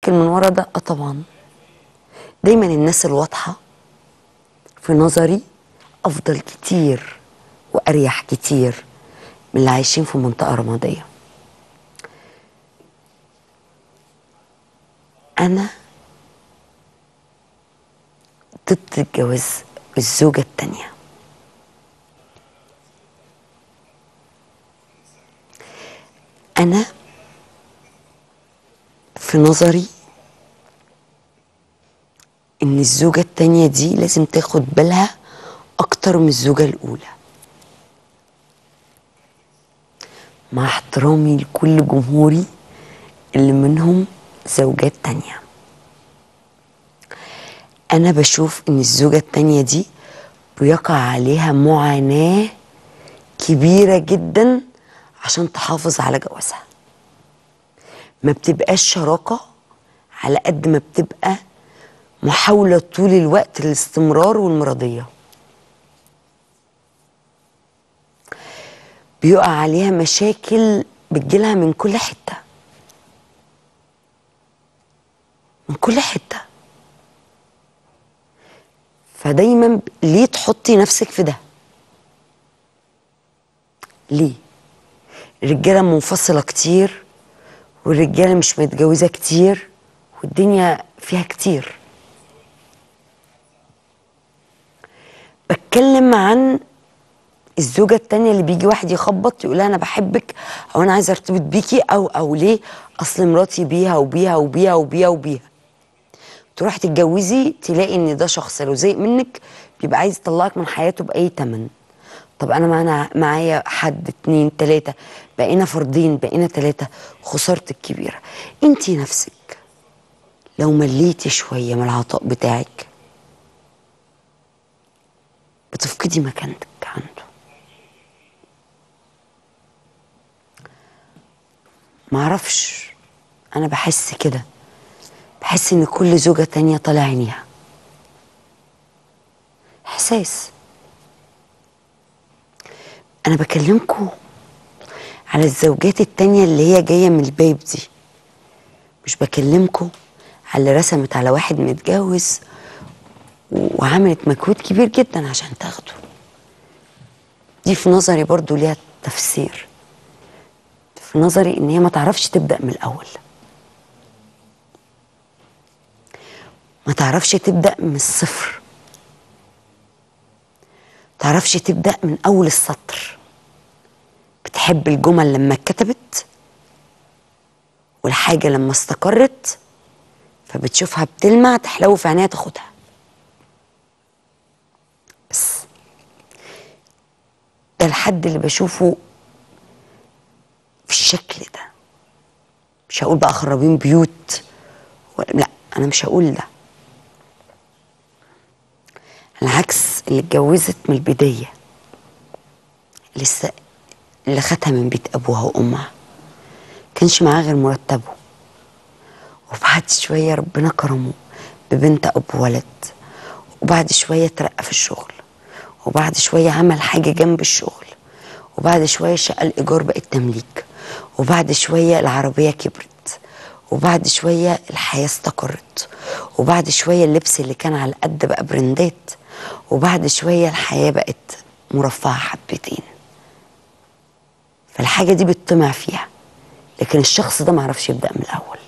مشاكل من ورا ده اه طبعا دايما الناس الواضحه في نظري افضل كتير واريح كتير من اللي عايشين في منطقه رماديه انا ضد الجواز الزوجه التانيه انا في نظري ان الزوجة التانية دي لازم تاخد بالها اكتر من الزوجة الاولى مع احترامي لكل جمهوري اللي منهم زوجات تانية انا بشوف ان الزوجة التانية دي بيقع عليها معاناة كبيرة جدا عشان تحافظ على جوازها ما بتبقاش شراكة على قد ما بتبقى محاولة طول الوقت للاستمرار والمرضية بيقع عليها مشاكل بتجيلها من كل حتة من كل حتة فدايما ب- ليه تحطي نفسك في ده ليه الرجالة منفصلة كتير والرجالة مش متجوزة كتير والدنيا فيها كتير بتكلم عن الزوجة التانية اللي بيجي واحد يخبط يقول لها أنا بحبك أو أنا عايزة أرتبط بيكي أو أو ليه أصل مراتي بيها وبيها وبيها وبيها وبيها تروحي تتجوزي تلاقي إن ده شخص لو زهق منك بيبقى عايز يطلعك من حياته بأي تمن طب أنا معانا معايا حد اتنين تلاتة بقينا فردين بقينا تلاتة خسارتك كبيرة انتي نفسك لو مليتي شوية من العطاء بتاعك بتفقدي مكانتك عنده معرفش انا بحس كده بحس ان كل زوجة تانية طالع عينيها احساس انا بكلمكم على الزوجات التانية اللي هي جاية من الباب دي مش بكلمكم على اللي رسمت على واحد متجوز وعملت مجهود كبير جدا عشان تاخده دي في نظري برضو ليها تفسير في نظري ان هي ما تعرفش تبدا من الاول ما تعرفش تبدا من الصفر تعرفش تبدا من اول السطر بتحب الجمل لما اتكتبت والحاجه لما استقرت فبتشوفها بتلمع تحلو في عينيها تاخدها بس ده الحد اللي بشوفه في الشكل ده مش هقول بقى خرابين بيوت ولا لا انا مش هقول ده العكس اللي اتجوزت من البدايه لسه اللي خدها من بيت ابوها وامها كانش معاه غير مرتبه وبعد شويه ربنا كرمه ببنت اب ولد وبعد شويه اترقى في الشغل وبعد شويه عمل حاجه جنب الشغل وبعد شويه شقه الايجار بقت تمليك وبعد شويه العربيه كبرت وبعد شويه الحياه استقرت وبعد شويه اللبس اللي كان على قد بقى برندات وبعد شويه الحياه بقت مرفهه حبتين فالحاجه دي بتطمع فيها لكن الشخص ده معرفش يبدا من الاول